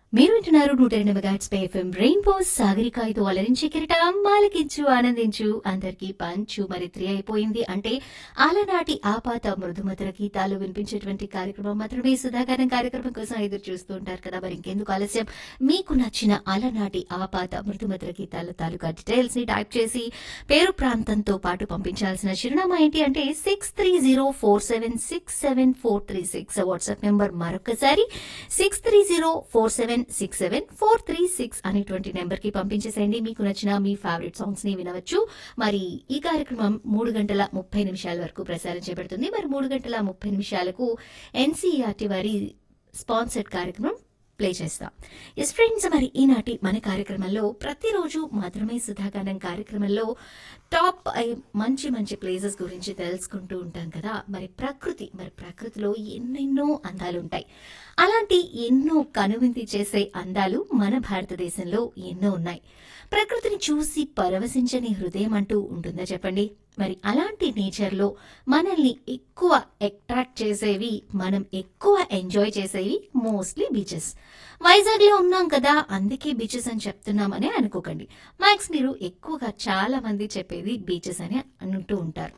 మీరు వింటున్నారు నూట రెండు మెగాట్స్ పై ఎఫ్ఎం రెయిన్బో సాగరికాయతో అలరించి కిరటం మాలకించు ఆనందించు అందరికీ పంచు మరి త్రీ అయిపోయింది అంటే ఆలనాటి ఆపాత మృదుమధుర గీతాలు వినిపించేటువంటి కార్యక్రమం మాత్రమే సుధాకరం కార్యక్రమం కోసం ఎదురు చూస్తూ ఉంటారు కదా మరి ఇంకెందుకు ఆలస్యం మీకు నచ్చిన అలనాటి ఆపాత మృదుమధుర గీతాల తాలూకా డీటెయిల్స్ ని టైప్ చేసి పేరు ప్రాంతంతో పాటు పంపించాల్సిన చిరునామా ఏంటి అంటే six three zero four seven six seven four three six WhatsApp number మరొకసారి six three zero four seven six seven four three six అనేటువంటి నెంబర్ కి పంపించేసేయండి మీకు నచ్చిన మీ ఫేవరెట్ సాంగ్స్ ని వినవచ్చు మరి ఈ కార్యక్రమం మూడు గంటల ముప్పై నిమిషాల వరకు ప్రసారం చేయబడుతుంది మరి మూడు గంటల ముప్పై నిమిషాలకు ఎన్సీఆర్టీ వారి స్పాన్సర్డ్ కార్యక్రమం ప్లే చేస్తాం ఎస్ ఫ్రెండ్స్ మరి ఈనాటి మన కార్యక్రమంలో ప్రతిరోజు మాత్రమే సుధాగానం కార్యక్రమంలో టాప్ ఐ- మంచి మంచి ప్లేసెస్ గురించి తెలుసుకుంటూ ఉంటాం కదా మరి ప్రకృతి మరి ప్రకృతిలో ఎన్నెన్నో అందాలు ఉంటాయి అలాంటి ఎన్నో కనువింది చేసే అందాలు మన భారతదేశంలో ఎన్నో ఉన్నాయి ప్రకృతిని చూసి పరవశించని హృదయం అంటూ ఉంటుందా చెప్పండి మరి అలాంటి నేచర్లో మనల్ని ఎక్కువ అట్రాక్ట్ చేసేవి మనం ఎక్కువ ఎంజాయ్ చేసేవి మోస్ట్లీ బీచెస్ వైజాగ్ లో ఉన్నాం కదా అందుకే బీచెస్ అని చెప్తున్నామని అనుకోకండి మ్యాక్స్ మీరు ఎక్కువగా చాలా మంది చెప్పేది బీచెస్ అని అంటూ ఉంటారు